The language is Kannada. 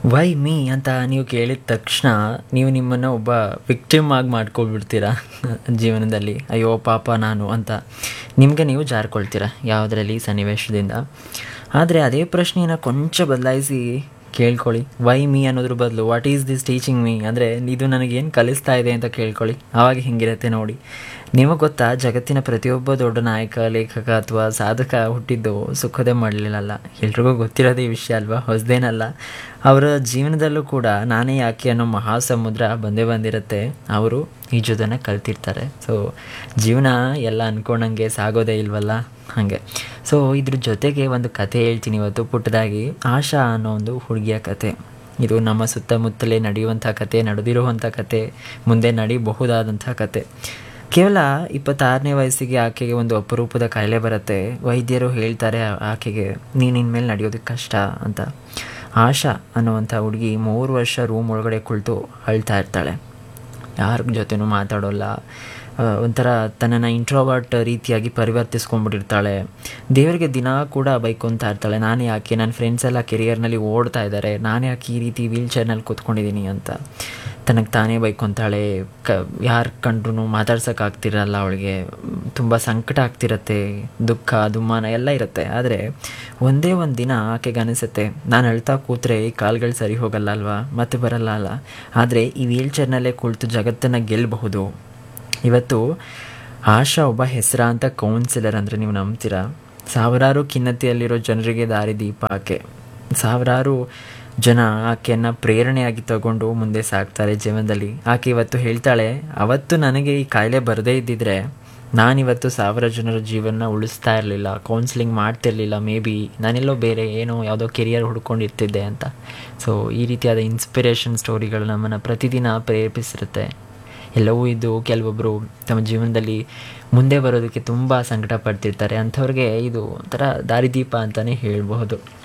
ವೈ ಮೀ ಅಂತ ನೀವು ಕೇಳಿದ ತಕ್ಷಣ ನೀವು ನಿಮ್ಮನ್ನು ಒಬ್ಬ ವಿಕ್ಟಿಮ್ ಆಗಿ ಮಾಡ್ಕೊಳ್ಬಿಡ್ತೀರಾ ಜೀವನದಲ್ಲಿ ಅಯ್ಯೋ ಪಾಪ ನಾನು ಅಂತ ನಿಮಗೆ ನೀವು ಜಾರ್ಕೊಳ್ತೀರಾ ಯಾವುದರಲ್ಲಿ ಸನ್ನಿವೇಶದಿಂದ ಆದರೆ ಅದೇ ಪ್ರಶ್ನೆಯನ್ನು ಕೊಂಚ ಬದಲಾಯಿಸಿ ಕೇಳ್ಕೊಳ್ಳಿ ವೈ ಮೀ ಅನ್ನೋದ್ರ ಬದಲು what is this teaching me ಅಂದರೆ ಇದು ನನಗೇನು ಕಲಿಸ್ತಾ ಇದೆ ಅಂತ ಕೇಳ್ಕೊಳ್ಳಿ ಆವಾಗ ಹಿಂಗಿರುತ್ತೆ ನೋಡಿ ನಿಮಗೆ ಗೊತ್ತಾ ಜಗತ್ತಿನ ಪ್ರತಿಯೊಬ್ಬ ದೊಡ್ಡ ನಾಯಕ ಲೇಖಕ ಅಥವಾ ಸಾಧಕ ಹುಟ್ಟಿದ್ದು ಸುಖದೇ ಮಾಡಲಿಲ್ಲಲ್ಲ ಎಲ್ರಿಗೂ ಗೊತ್ತಿರೋದೇ ಈ ವಿಷಯ ಅಲ್ವಾ ಹೊಸದೇನಲ್ಲ ಅವರ ಜೀವನದಲ್ಲೂ ಕೂಡ ನಾನೇ ಯಾಕೆ ಅನ್ನೋ ಮಹಾಸಮುದ್ರ ಬಂದೇ ಬಂದಿರುತ್ತೆ ಅವರು ಈಜೋದನ್ನು ಕಲ್ತಿರ್ತಾರೆ ಸೊ ಜೀವನ ಎಲ್ಲ ಅಂದ್ಕೊಂಡಂಗೆ ಸಾಗೋದೇ ಇಲ್ವಲ್ಲ ಹಾಗೆ ಸೊ ಇದ್ರ ಜೊತೆಗೆ ಒಂದು ಕತೆ ಹೇಳ್ತೀನಿ ಇವತ್ತು ಪುಟ್ಟದಾಗಿ ಆಶಾ ಅನ್ನೋ ಒಂದು ಹುಡುಗಿಯ ಕತೆ ಇದು ನಮ್ಮ ಸುತ್ತಮುತ್ತಲೇ ನಡೆಯುವಂಥ ಕತೆ ನಡೆದಿರುವಂಥ ಕತೆ ಮುಂದೆ ನಡಿಬಹುದಾದಂಥ ಕತೆ ಕೇವಲ ಇಪ್ಪತ್ತಾರನೇ ವಯಸ್ಸಿಗೆ ಆಕೆಗೆ ಒಂದು ಅಪರೂಪದ ಕಾಯಿಲೆ ಬರುತ್ತೆ ವೈದ್ಯರು ಹೇಳ್ತಾರೆ ಆಕೆಗೆ ನೀನು ಇನ್ಮೇಲೆ ನಡೆಯೋದಕ್ಕೆ ಕಷ್ಟ ಅಂತ ಆಶಾ ಅನ್ನುವಂಥ ಹುಡುಗಿ ಮೂರು ವರ್ಷ ರೂಮ್ ಒಳಗಡೆ ಕುಳಿತು ಅಳ್ತಾ ಇರ್ತಾಳೆ ಯಾರ ಜೊತೆನೂ ಮಾತಾಡೋಲ್ಲ ಒಂಥರ ತನ್ನನ್ನು ಇಂಟ್ರೋವರ್ಟ್ ರೀತಿಯಾಗಿ ಪರಿವರ್ತಿಸ್ಕೊಂಡ್ಬಿಟ್ಟಿರ್ತಾಳೆ ದೇವರಿಗೆ ದಿನ ಕೂಡ ಬೈಕೊಂತಾ ಇರ್ತಾಳೆ ನಾನು ಯಾಕೆ ನನ್ನ ಫ್ರೆಂಡ್ಸ್ ಎಲ್ಲ ಕೆರಿಯರ್ನಲ್ಲಿ ಓಡ್ತಾ ಇದ್ದಾರೆ ನಾನು ಯಾಕೆ ಈ ರೀತಿ ವೀಲ್ ಚೇರ್ನಲ್ಲಿ ಕೂತ್ಕೊಂಡಿದ್ದೀನಿ ಅಂತ ತನಗೆ ತಾನೇ ಬೈಕೊತಾಳೆ ಕ ಯಾರು ಕಂಡ್ರು ಮಾತಾಡ್ಸೋಕ್ಕಾಗ್ತಿರಲ್ಲ ಅವಳಿಗೆ ತುಂಬ ಸಂಕಟ ಆಗ್ತಿರತ್ತೆ ದುಃಖ ದುಮ್ಮಾನ ಎಲ್ಲ ಇರುತ್ತೆ ಆದರೆ ಒಂದೇ ಒಂದು ದಿನ ಆಕೆಗೆ ಅನಿಸುತ್ತೆ ನಾನು ಅಳ್ತಾ ಕೂತ್ರೆ ಈ ಕಾಲ್ಗಳು ಸರಿ ಹೋಗಲ್ಲ ಅಲ್ವಾ ಮತ್ತೆ ಬರಲ್ಲ ಅಲ್ಲ ಆದರೆ ಈ ವೀಲ್ ಚೇರ್ನಲ್ಲೇ ಕುಳಿತು ಜಗತ್ತನ್ನು ಗೆಲ್ಲಬಹುದು ಇವತ್ತು ಆಶಾ ಒಬ್ಬ ಹೆಸರಾಂತ ಕೌನ್ಸಿಲರ್ ಅಂದರೆ ನೀವು ನಂಬ್ತೀರಾ ಸಾವಿರಾರು ಖಿನ್ನತೆಯಲ್ಲಿರೋ ಜನರಿಗೆ ದಾರಿದೀಪ ಆಕೆ ಸಾವಿರಾರು ಜನ ಆಕೆಯನ್ನು ಪ್ರೇರಣೆಯಾಗಿ ತಗೊಂಡು ಮುಂದೆ ಸಾಗ್ತಾರೆ ಜೀವನದಲ್ಲಿ ಆಕೆ ಇವತ್ತು ಹೇಳ್ತಾಳೆ ಅವತ್ತು ನನಗೆ ಈ ಕಾಯಿಲೆ ಬರದೇ ಇದ್ದಿದ್ರೆ ನಾನಿವತ್ತು ಸಾವಿರ ಜನರ ಜೀವನ ಉಳಿಸ್ತಾ ಇರಲಿಲ್ಲ ಕೌನ್ಸಿಲಿಂಗ್ ಮಾಡ್ತಿರ್ಲಿಲ್ಲ ಮೇ ಬಿ ನಾನೆಲ್ಲೋ ಬೇರೆ ಏನೋ ಯಾವುದೋ ಕೆರಿಯರ್ ಹುಡ್ಕೊಂಡಿರ್ತಿದ್ದೆ ಅಂತ ಸೊ ಈ ರೀತಿಯಾದ ಇನ್ಸ್ಪಿರೇಷನ್ ಸ್ಟೋರಿಗಳು ನಮ್ಮನ್ನು ಪ್ರತಿದಿನ ಪ್ರೇರೇಪಿಸಿರುತ್ತೆ ಎಲ್ಲವೂ ಇದು ಕೆಲವೊಬ್ಬರು ತಮ್ಮ ಜೀವನದಲ್ಲಿ ಮುಂದೆ ಬರೋದಕ್ಕೆ ತುಂಬ ಸಂಕಟ ಪಡ್ತಿರ್ತಾರೆ ಅಂಥವ್ರಿಗೆ ಇದು ಒಂಥರ ದಾರಿದೀಪ ಅಂತಲೇ ಹೇಳಬಹುದು